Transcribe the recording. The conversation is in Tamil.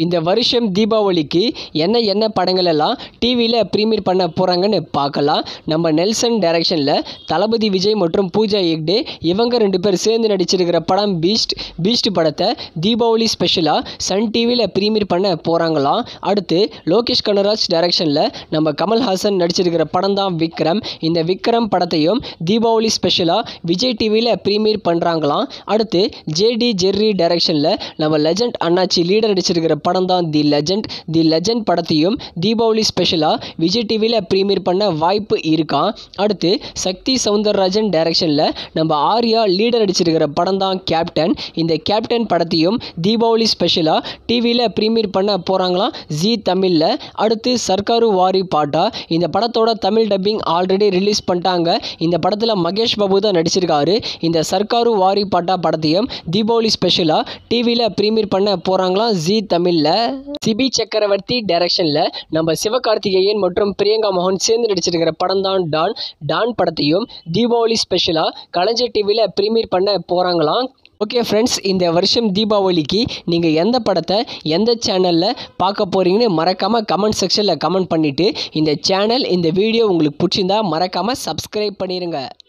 இந்த வருஷம் தீபாவளிக்கு என்ன என்ன படங்கள் எல்லாம் டிவியில் ப்ரீமியர் பண்ண போகிறாங்கன்னு பார்க்கலாம் நம்ம நெல்சன் டைரக்ஷனில் தளபதி விஜய் மற்றும் பூஜா ஹெக்டே இவங்க ரெண்டு பேர் சேர்ந்து நடிச்சிருக்கிற படம் பீஸ்ட் பீஸ்ட் படத்தை தீபாவளி ஸ்பெஷலாக சன் டிவியில் ப்ரீமியர் பண்ண போகிறாங்களாம் அடுத்து லோகேஷ் கனராஜ் டைரக்ஷனில் நம்ம கமல்ஹாசன் நடிச்சிருக்கிற படம் தான் விக்ரம் இந்த விக்ரம் படத்தையும் தீபாவளி ஸ்பெஷலாக விஜய் டிவியில் ப்ரீமியர் பண்ணுறாங்களாம் அடுத்து ஜேடி ஜெர்ரி டைரக்ஷனில் நம்ம லெஜண்ட் அண்ணாச்சி லீடர் நடிச்சிருக்கிற படம் தான் தி லெஜண்ட் தி லெஜண்ட் படத்தையும் தீபாவளி ஸ்பெஷலாக விஜய் டிவியில் ப்ரீமியர் பண்ண வாய்ப்பு இருக்கான் அடுத்து சக்தி சவுந்தரராஜன் டைரக்ஷனில் நம்ம ஆர்யா லீடர் நடிச்சிருக்கிற படம் தான் கேப்டன் இந்த கேப்டன் படத்தையும் தீபாவளி ஸ்பெஷலாக டிவியில் ப்ரீமியர் பண்ண போகிறாங்களாம் ஜி தமிழில் அடுத்து சர்க்காரு வாரி பாட்டா இந்த படத்தோட தமிழ் டப்பிங் ஆல்ரெடி ரிலீஸ் பண்ணிட்டாங்க இந்த படத்தில் மகேஷ் பாபு தான் நடிச்சிருக்காரு இந்த சர்க்காரு வாரி பாட்டா படத்தையும் தீபாவளி ஸ்பெஷலாக டிவியில் ப்ரீமியர் பண்ண போகிறாங்களாம் ஜி தமிழில் சிபி சக்கரவர்த்தி டைரக்ஷனில் நம்ம சிவகார்த்திகேயன் மற்றும் பிரியங்கா மோகன் சேர்ந்து நடிச்சிருக்கிற படம் தான் டான் டான் படத்தையும் தீபாவளி ஸ்பெஷலாக கலைஞர் டிவியில் ப்ரீமியர் பண்ண போகிறாங்களாம் ஓகே ஃப்ரெண்ட்ஸ் இந்த வருஷம் தீபாவளிக்கு நீங்கள் எந்த படத்தை எந்த சேனலில் பார்க்க போகிறீங்கன்னு மறக்காமல் கமெண்ட் செக்ஷனில் கமெண்ட் பண்ணிவிட்டு இந்த சேனல் இந்த வீடியோ உங்களுக்கு பிடிச்சிருந்தா மறக்காமல் சப்ஸ்கிரைப் பண்ணிடுங்க